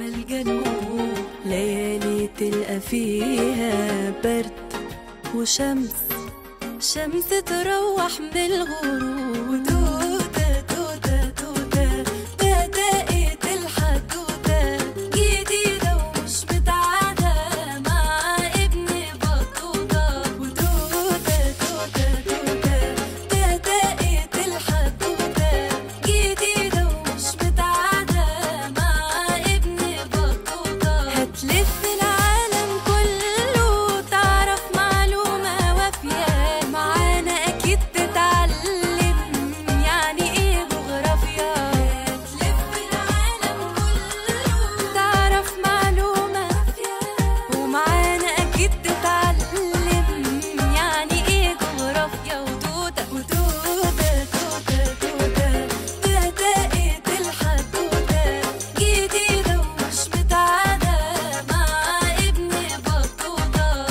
الجنوب ليالي تلقى فيها برد وشمس شمس تروح من الغروب وتوتة توتة توتة بدأت الحدوتة جديدة ومش متعادة مع ابن بطوطة وتوتة توتة توتة بدأت الحدوتة جديدة ومش متعادة مع ابن بطوطة هتلف العالم كله تعرف معلومة وافية معانا أكيد تتعلم يعني إيه جغرافيا هتلف العالم كله تعرف معلومة وافية ومعانا أكيد تتعلم يعني إيه جغرافيا وتوتة وتوتة توتة توتة بدأت الحدوتة جديدة ومش متعادة مع ابن بطوطة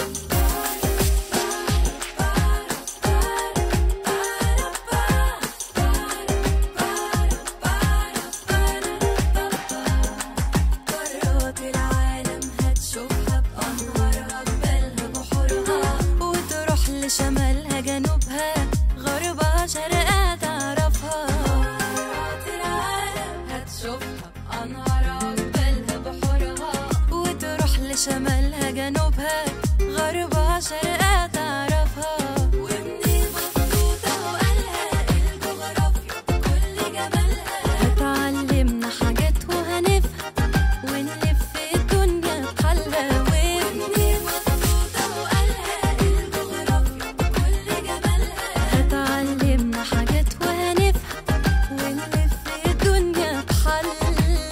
قارات العالم هتشوفها بأنهارها جبالها بحورها وتروح لشمالها جنوبها غربها شرقها تعرفها قارات العالم هتشوفها بأنهارها جبالها بحورها وتروح لشمالها جنوبها غربها شرقها تعرفها ومنين بطوطة وقالها الجغرافيا كل جمالها هتعلمنا حاجات وهنفهم ونلف الدنيا بحالها ومنين بطوطة وقالها الجغرافيا كل جمالها هتعلمنا حاجات وهنفهم ونلف الدنيا بحالها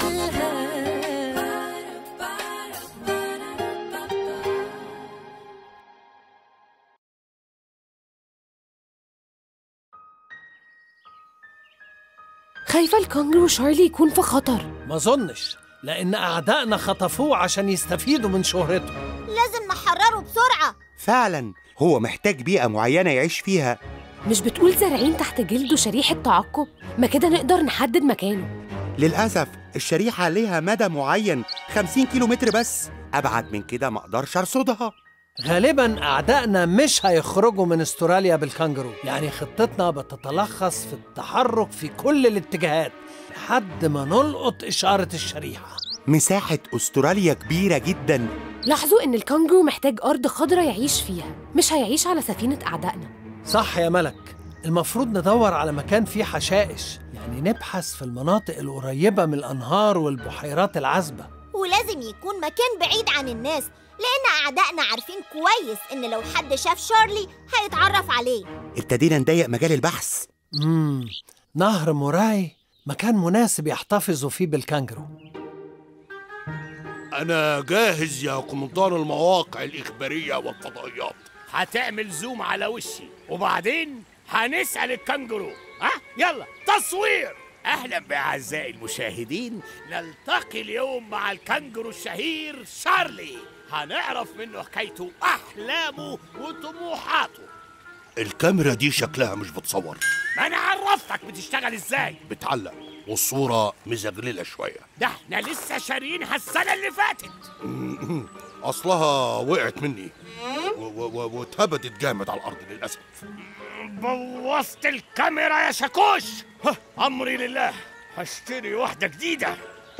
خايفة الكانجرو شارلي يكون في خطر ما ظنش لأن أعدائنا خطفوه عشان يستفيدوا من شهرته لازم نحرره بسرعة فعلا هو محتاج بيئة معينة يعيش فيها مش بتقول زارعين تحت جلده شريحة تعقب ما كده نقدر نحدد مكانه للأسف الشريحة ليها مدى معين 50 كيلو متر بس أبعد من كده ما أقدرش أرصدها غالبا أعدائنا مش هيخرجوا من استراليا بالكانجرو يعني خطتنا بتتلخص في التحرك في كل الاتجاهات لحد ما نلقط إشارة الشريحة مساحة أستراليا كبيرة جدا لاحظوا إن الكانجرو محتاج أرض خضراء يعيش فيها مش هيعيش على سفينة أعدائنا صح يا ملك المفروض ندور على مكان فيه حشائش يعني نبحث في المناطق القريبة من الأنهار والبحيرات العذبة ولازم يكون مكان بعيد عن الناس لأن أعدائنا عارفين كويس إن لو حد شاف شارلي هيتعرف عليه ابتدينا نضيق مجال البحث مم. نهر موراي مكان مناسب يحتفظوا فيه بالكانجرو أنا جاهز يا قمطان المواقع الإخبارية والفضائيات هتعمل زوم على وشي وبعدين هنسأل الكنجرو ها يلا تصوير أهلا بأعزائي المشاهدين نلتقي اليوم مع الكنجرو الشهير شارلي هنعرف منه حكايته أحلامه وطموحاته الكاميرا دي شكلها مش بتصور ما أنا عرفتك بتشتغل إزاي بتعلق والصورة مزغللة شوية ده احنا لسه شاريينها السنة اللي فاتت أصلها وقعت مني و- و- و- واتهبدت جامد على الأرض للأسف بوظت الكاميرا يا شاكوش ها، أمري لله هشتري واحدة جديدة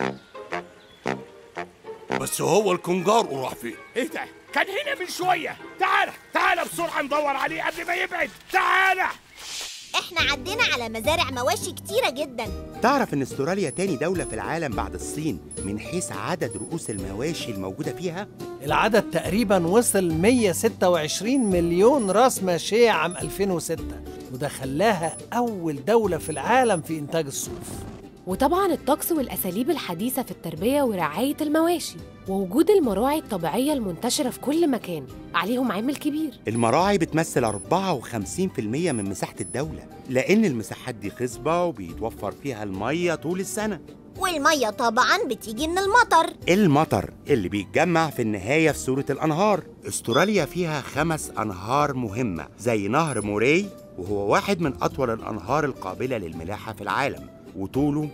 بس هو الكونجار وراح فين ايه ده؟ كان هنا من شوية تعالى تعالى بسرعة ندور عليه قبل ما يبعد تعالى إحنا عدينا على مزارع مواشي كتيرة جدا تعرف إن استراليا تاني دولة في العالم بعد الصين من حيث عدد رؤوس المواشي الموجودة فيها العدد تقريبا وصل 126 مليون راس ماشية عام 2006 وده خلاها أول دولة في العالم في إنتاج الصوف وطبعا الطقس والأساليب الحديثة في التربية ورعاية المواشي ووجود المراعي الطبيعية المنتشرة في كل مكان عليهم عامل كبير المراعي بتمثل 54% من مساحة الدولة لأن المساحات دي خصبة وبيتوفر فيها المية طول السنة والمية طبعا بتيجي من المطر المطر اللي بيتجمع في النهاية في صورة الأنهار استراليا فيها خمس أنهار مهمة زي نهر موراي وهو واحد من أطول الأنهار القابلة للملاحة في العالم وطوله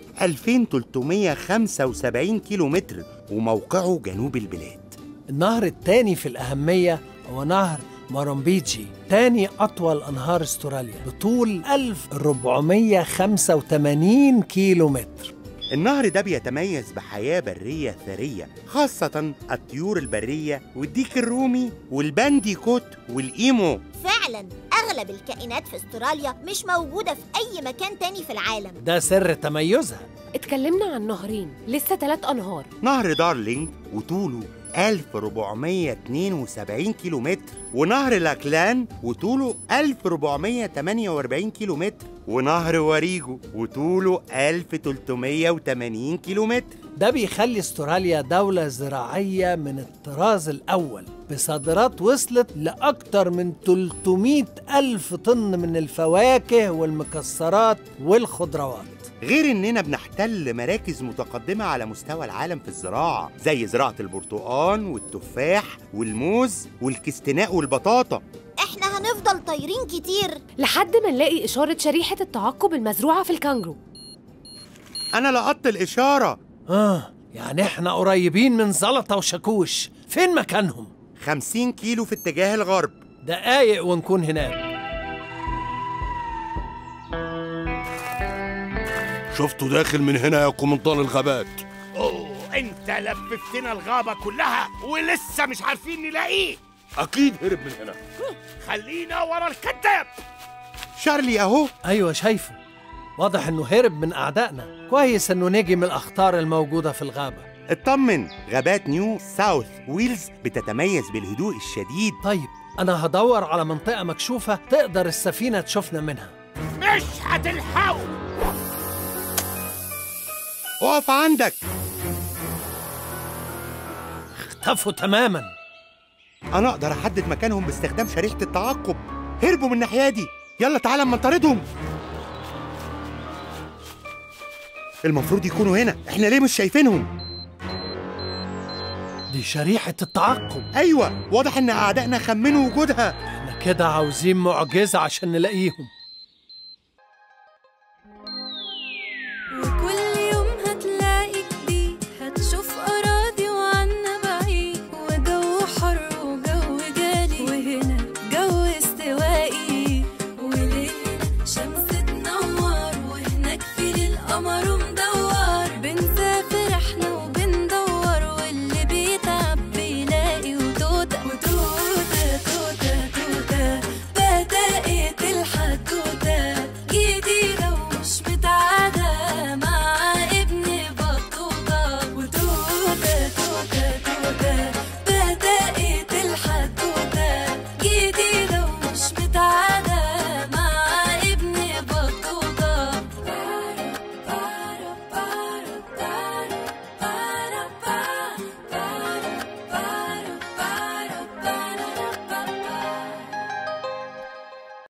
2375 كيلو متر وموقعه جنوب البلاد النهر التاني في الأهمية هو نهر مارمبيجي تاني أطول أنهار استراليا بطول 1485 كيلو متر النهر ده بيتميز بحياة برية ثرية خاصة الطيور البرية والديك الرومي والباندي كوت والإيمو فعلا أغلب الكائنات في استراليا مش موجودة في أي مكان تاني في العالم ده سر تميزها اتكلمنا عن نهرين لسه ثلاث أنهار نهر دارلينج وطوله 1472 كيلو متر ونهر لاكلان وطوله 1448 كيلو متر ونهر وريجو وطوله 1380 كيلو متر ده بيخلي استراليا دولة زراعية من الطراز الأول بصادرات وصلت لأكتر من 300 ألف طن من الفواكه والمكسرات والخضروات غير إننا بنحتل مراكز متقدمة على مستوى العالم في الزراعة زي زراعة البرتقال والتفاح والموز والكستناء والبطاطا إحنا هنفضل طايرين كتير لحد ما نلاقي إشارة شريحة التعقب المزروعة في الكانجرو أنا لقطت الإشارة آه يعني إحنا قريبين من زلطة وشاكوش فين مكانهم؟ 50 كيلو في اتجاه الغرب دقايق ونكون هناك شفته داخل من هنا يا قمنطان الغابات اوه انت لففتنا الغابة كلها ولسه مش عارفين نلاقيه اكيد هرب من هنا خلينا ورا الكذاب شارلي أهو أيوة شايفه واضح إنه هرب من أعدائنا كويس إنه نجي من الأخطار الموجودة في الغابة اطمن غابات نيو ساوث ويلز بتتميز بالهدوء الشديد طيب أنا هدور على منطقة مكشوفة تقدر السفينة تشوفنا منها مش هتلحقوا اقف عندك اختفوا تماما انا اقدر احدد مكانهم باستخدام شريحة التعقب هربوا من الناحية دي يلا تعالى اما نطاردهم المفروض يكونوا هنا احنا ليه مش شايفينهم دي شريحة التعقب ايوه واضح ان اعدائنا خمنوا وجودها احنا كده عاوزين معجزة عشان نلاقيهم